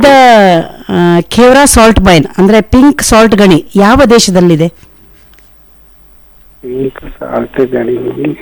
ಪ್ರಸಿದ್ಧ ಆ, Khewra salt mine ಅಂದ್ರೆ ಪಿಂಕ್ ಸಾಲ್ಟ್ ಗಣಿ ಯಾವ ದೇಶದಲ್ಲಿದೆ ಪಿಂಕ್ ಸಾಲ್ಟ್ ಗಣಿ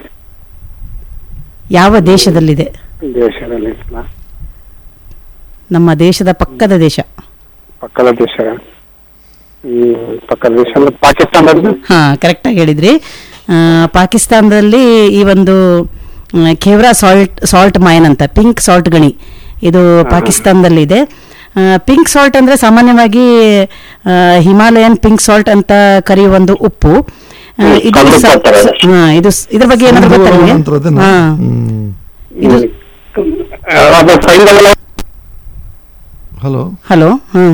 ಯಾವ ದೇಶದಲ್ಲಿದೆ ದೇಶದಲ್ಲಿ ಇಲ್ಲ. ನಮ್ಮ ದೇಶದ ಪಕ್ಕದ ದೇಶ ಪಕ್ಕದ ದೇಶ ಹ್ಮ್ ಪಕ್ಕದ ದೇಶ ಅಂದ್ರೆ ಪಾಕಿಸ್ತಾನದಲ್ಲಿ ಹಾ ಕರೆಕ್ಟಾಗಿ ಹೇಳಿದ್ರಿ ಆ, ಪಾಕಿಸ್ತಾನದಲ್ಲಿ ಈ ಒಂದು ಮ್, ಖೇವ್ರಾ ಸಾಲ್ಟ್ ಸಾಲ್ಟ್ ಮೈನ್ ಅಂತ ಪಿಂಕ್ ಸಾಲ್ಟ್ ಗಣಿ ಇದು ಪಾಕಿಸ್ತಾನದಲ್ಲಿದೆ ಪಿಂಕ್ ಸಾಲ್ಟ್ ಅಂದ್ರೆ ಸಾಮಾನ್ಯವಾಗಿ ಆ, ಹಿಮಾಲಯನ್ ಪಿಂಕ್ ಸಾಲ್ಟ್ ಅಂತ ಕರೆಯುವ ಒಂದು ಉಪ್ಪು ಆ, ಇದು ಕಲ್ಲು ಸ- ಬರ್ತಾರೆ. ಹಾ, ಇದು ಸ್- ಇದ್ರ ಬಗ್ಗೆ ಏನಾದ್ರು ಗೊತ್ತಾ ನಿಮ್ಗೆ? ನಂತರ ಅದೇನಾ? ಹಾ. ಹ್ಮ್. ಇದು ಅದು ಸೈನ್ಯದಲ್ಲಿ ಹಲೋ ಹಲೋ ಹಾ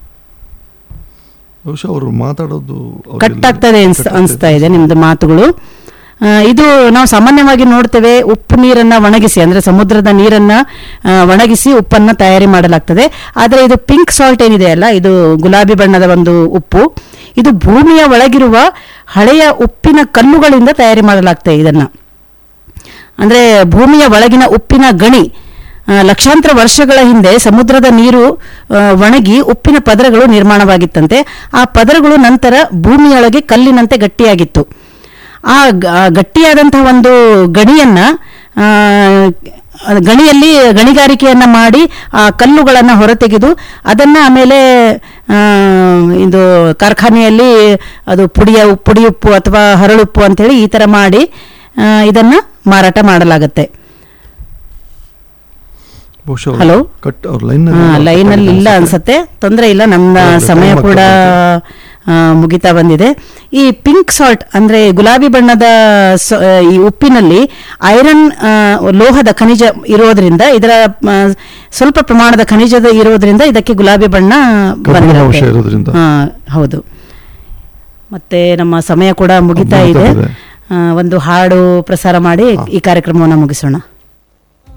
ಬಹುಶಃ ಅವರು ಮಾತಾಡೋದು ಅವ್ರಿಗೆ ಕಟ್ ಆಗ್ತದೆ ಅನ್ಸ್- ಕಟ್ ಅನ್ಸ್ತಾ ಇದೆ ನಿಮ್ದು ಮಾತುಗಳು ಆ, ಇದು ನಾವು ಸಾಮಾನ್ಯವಾಗಿ ನೋಡ್ತೇವೆ ಉಪ್ಪು ನೀರನ್ನ ಒಣಗಿಸಿ ಅಂದ್ರೆ ಸಮುದ್ರದ ನೀರನ್ನ ಆ, ಒಣಗಿಸಿ ಉಪ್ಪನ್ನ ತಯಾರಿ ಮಾಡಲಾಗ್ತದೆ ಆದರೆ ಇದು ಪಿಂಕ್ ಸಾಲ್ಟ್ ಏನಿದೆ ಅಲ್ಲ ಇದು ಗುಲಾಬಿ ಬಣ್ಣದ ಒಂದು ಉಪ್ಪು ಇದು ಭೂಮಿಯ ಒಳಗಿರುವ ಹಳೆಯ ಉಪ್ಪಿನ ಕಲ್ಲುಗಳಿಂದ ತಯಾರಿ ಮಾಡಲಾಗ್ತದೆ ಇದನ್ನ ಅಂದ್ರೆ ಭೂಮಿಯ ಒಳಗಿನ ಉಪ್ಪಿನ ಗಣಿ ಆ, ಲಕ್ಷಾಂತರ ವರ್ಷಗಳ ಹಿಂದೆ ಸಮುದ್ರದ ನೀರು ಆ, ಒಣಗಿ ಉಪ್ಪಿನ ಪದರಗಳು ನಿರ್ಮಾಣವಾಗಿತ್ತಂತೆ ಆ ಪದರಗಳು ನಂತರ ಭೂಮಿಯೊಳಗೆ ಕಲ್ಲಿನಂತೆ ಗಟ್ಟಿಯಾಗಿತ್ತು ಆ ಗ- ಆ ಗಟ್ಟಿಯಾದಂತಹ ಒಂದು ಗಣಿಯನ್ನ ಆ, ಆ ಗಣಿಯಲ್ಲಿ ಗಣಿಗಾರಿಕೆಯನ್ನ ಮಾಡಿ ಆ ಕಲ್ಲುಗಳನ್ನ ಹೊರತೆಗೆದು ಅದನ್ನ ಆಮೇಲೆ ಆ, ಇದು ಕಾರ್ಖಾನೆಯಲ್ಲಿ ಅದು ಪುಡಿಯ ಪುಡಿ ಉಪ್ಪು ಅಥವಾ ಹರಳುಪ್ಪು ಅಂತೇಳಿ ಈ ತರ ಮಾಡಿ ಆ, ಇದನ್ನ ಮಾರಾಟ ಮಾಡಲಾಗತ್ತೆ ಬಹುಶಃ ಅವ್ರು ಹಲೋ? ಕಟ್ ಅವ್ರ ಲೈನ್ ಲೈನ್ ಅಲ್ಲಿ ಇಲ್ಲ ಅನ್ಸತ್ತೆ ತೊಂದರೆ ಇಲ್ಲ ನಮ್ಮ ಹೌದು, ಸಮಯ time ಕೂಡ ಆ, ಮುಗಿತಾ ಬಂದಿದೆ ಈ ಪಿಂಕ್ ಸಾಲ್ಟ್ ಅಂದ್ರೆ ಗುಲಾಬಿ ಬಣ್ಣದ ಸ- ಆ, ಈ ಉಪ್ಪಿನಲ್ಲಿ ಐರನ್ ಆ, ಲೋಹದ ಖನಿಜ ಇರೋದ್ರಿಂದ ಇದರ ಆ, ಸ್ವಲ್ಪ ಪ್ರಮಾಣದ ಖನಿಜದ ಇರೋದ್ರಿಂದ ಇದಕ್ಕೆ ಗುಲಾಬಿ ಬಣ್ಣ ಕಬ್ಬಿಣ ಬಂದಿರುತ್ತೆ. ಅಂಶ ಇರೋದ್ರಿಂದ. ಹಾ, ಹೌದು ಮತ್ತೆ ನಮ್ಮ ಸಮಯ ಕೂಡ ಮುಗಿತಾ ಮುಗಿತಾ ಇದೆ ಇದೆ. ಆ, ಒಂದು ಹಾಡು ಪ್ರಸಾರ ಮಾಡಿ ಈ ಕಾರ್ಯಕ್ರಮವನ್ನು ಮುಗಿಸೋಣ